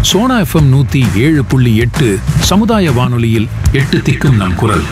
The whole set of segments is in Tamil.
சோனா எஃப்எம் நூத்தி ஏழு புள்ளி எட்டு சமுதாய வானொலியில் எட்டு திக்கும் நம் குரல்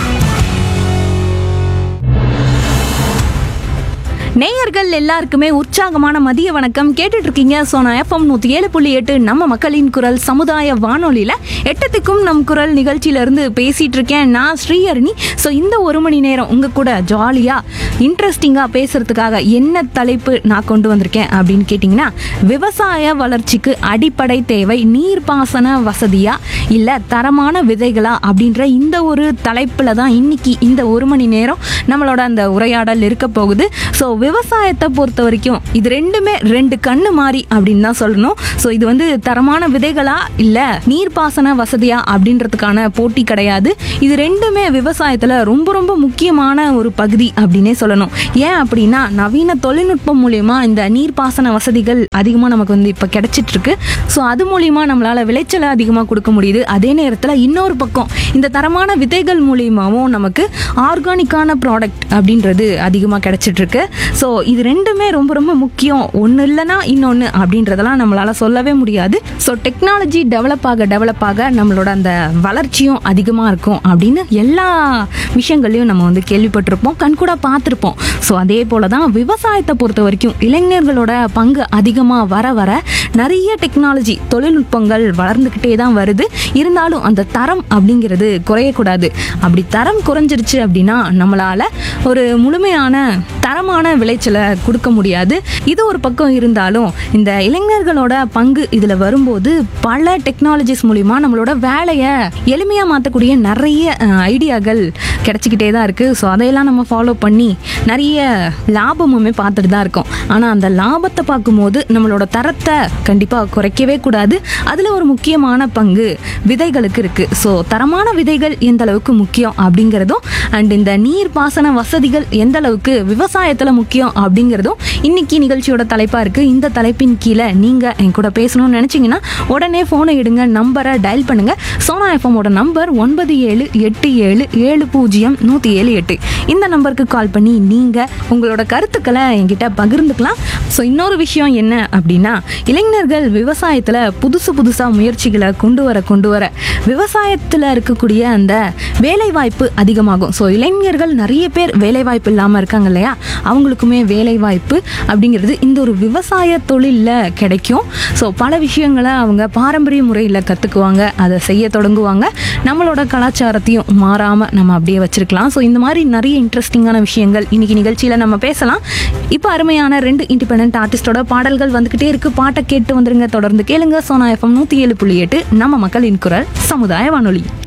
நேயர்கள் எல்லாருக்குமே உற்சாகமான மதிய வணக்கம் கேட்டுட்டு இருக்கீங்க சோனா எஃப்எம் நூத்தி ஏழு புள்ளி எட்டு நம்ம மக்களின் குரல் சமுதாய வானொலியில எட்டத்துக்கும் நம் குரல் நிகழ்ச்சியில இருந்து பேசிட்டு இருக்கேன் நான் ஸ்ரீஹரணி ஸோ இந்த ஒரு மணி நேரம் உங்க கூட ஜாலியா இன்ட்ரெஸ்டிங்கா பேசுறதுக்காக என்ன தலைப்பு நான் கொண்டு வந்திருக்கேன் அப்படின்னு கேட்டிங்கன்னா விவசாய வளர்ச்சிக்கு அடிப்படை தேவை நீர்ப்பாசன வசதியா இல்ல தரமான விதைகளா அப்படின்ற இந்த ஒரு தலைப்புல தான் இன்னைக்கு இந்த ஒரு மணி நேரம் நம்மளோட அந்த உரையாடல் இருக்க போகுது ஸோ விவசாயத்தை பொறுத்த வரைக்கும் இது ரெண்டுமே ரெண்டு கண்ணு மாறி அப்படின்னு தான் சொல்லணும் ஸோ இது வந்து தரமான விதைகளா இல்ல நீர்ப்பாசன வசதியா அப்படின்றதுக்கான போட்டி கிடையாது இது ரெண்டுமே விவசாயத்துல ரொம்ப ரொம்ப முக்கியமான ஒரு பகுதி அப்படின்னே சொல்லணும் ஏன் அப்படின்னா நவீன தொழில்நுட்பம் மூலியமா இந்த நீர்ப்பாசன வசதிகள் அதிகமாக நமக்கு வந்து இப்போ கிடைச்சிட்டு இருக்கு ஸோ அது மூலியமா நம்மளால விளைச்சலை அதிகமாக கொடுக்க முடியுது அதே நேரத்தில் இன்னொரு பக்கம் இந்த தரமான விதைகள் மூலியமாகவும் நமக்கு ஆர்கானிக்கான ப்ராடக்ட் அப்படின்றது அதிகமாக கிடைச்சிட்டு இருக்கு ஸோ இது ரெண்டுமே ரொம்ப ரொம்ப முக்கியம் ஒன்று இல்லைன்னா இன்னொன்று அப்படின்றதெல்லாம் நம்மளால சொல்லவே முடியாது ஸோ டெக்னாலஜி டெவலப் ஆக டெவலப் ஆக நம்மளோட அந்த வளர்ச்சியும் அதிகமாக இருக்கும் அப்படின்னு எல்லா விஷயங்களையும் நம்ம வந்து கேள்விப்பட்டிருப்போம் கண்கூட பார்த்துருப்போம் ஸோ அதே போல தான் விவசாயத்தை பொறுத்த வரைக்கும் இளைஞர்களோட பங்கு அதிகமாக வர வர நிறைய டெக்னாலஜி தொழில்நுட்பங்கள் வளர்ந்துக்கிட்டே தான் வருது இருந்தாலும் அந்த தரம் அப்படிங்கிறது குறையக்கூடாது அப்படி தரம் குறைஞ்சிருச்சு அப்படின்னா நம்மளால ஒரு முழுமையான தரமான விளைச்சலை கொடுக்க முடியாது இது ஒரு பக்கம் இருந்தாலும் இந்த இளைஞர்களோட பங்கு இதில் வரும்போது பல டெக்னாலஜிஸ் மூலிமா நம்மளோட வேலையை எளிமையாக மாற்றக்கூடிய நிறைய ஐடியாக்கள் கிடைச்சிக்கிட்டே தான் இருக்குது ஸோ அதையெல்லாம் நம்ம ஃபாலோ பண்ணி நிறைய லாபமுமே பார்த்துட்டு தான் இருக்கோம் ஆனால் அந்த லாபத்தை பார்க்கும்போது நம்மளோட தரத்தை கண்டிப்பாக குறைக்கவே கூடாது அதில் ஒரு முக்கியமான பங்கு விதைகளுக்கு இருக்குது ஸோ தரமான விதைகள் எந்த அளவுக்கு முக்கியம் அப்படிங்கிறதும் அண்ட் இந்த நீர் பாசன வசதிகள் எந்த அளவுக்கு விவசாயத்தில் முக்கியம் அப்படிங்கிறதும் இன்னைக்கு நிகழ்ச்சியோட தலைப்பாக இருக்குது இந்த தலைப்பின் கீழே நீங்கள் என் கூட பேசணும்னு நினச்சிங்கன்னா உடனே ஃபோனை எடுங்க நம்பரை டயல் பண்ணுங்கள் சோனா எஃப்எம்மோட நம்பர் ஒன்பது ஏழு எட்டு ஏழு ஏழு பூஜ்ஜியம் நூற்றி ஏழு எட்டு இந்த நம்பருக்கு கால் பண்ணி நீங்கள் உங்களோட கருத்துக்களை என்கிட்ட பகிர்ந்துக்கலாம் ஸோ இன்னொரு விஷயம் என்ன அப்படின்னா இளைஞர்கள் விவசாயத்தில் புதுசு புதுசாக முயற்சிகளை கொண்டு வர கொண்டு வர விவசாயத்தில் இருக்கக்கூடிய அந்த வேலைவாய்ப்பு அதிகமாகும் ஸோ இளைஞர்கள் நிறைய பேர் வேலைவாய்ப்பு இல்லாமல் இருக்காங்க இல்லையா அவங்களுக்குமே வேலைவாய்ப்பு அப்படிங்கிறது இந்த ஒரு விவசாய தொழிலில் கிடைக்கும் ஸோ பல விஷயங்களை அவங்க பாரம்பரிய முறையில் கற்றுக்குவாங்க அதை செய்ய தொடங்குவாங்க நம்மளோட கலாச்சாரத்தையும் மாறாமல் நம்ம அப்படியே வச்சிருக்கலாம் ஸோ இந்த மாதிரி நிறைய இன்ட்ரெஸ்டிங்கான விஷயங்கள் இன்னைக்கு நிகழ்ச்சியில் நம்ம பேசலாம் இப்போ அருமையான ரெண்டு இண்டிபெண்ட் ஆர்டிஸ்டோட பாடல்கள் வந்துக்கிட்டே இருக்கு பாட்டை கேட்டு வந்துருங்க தொடர்ந்து கேளுங்க சோனா எஃப்எம் நூற்றி ஏழு புள்ளி எட்டு நம்ம மக்களின் குரல் சமுதாய வானொலி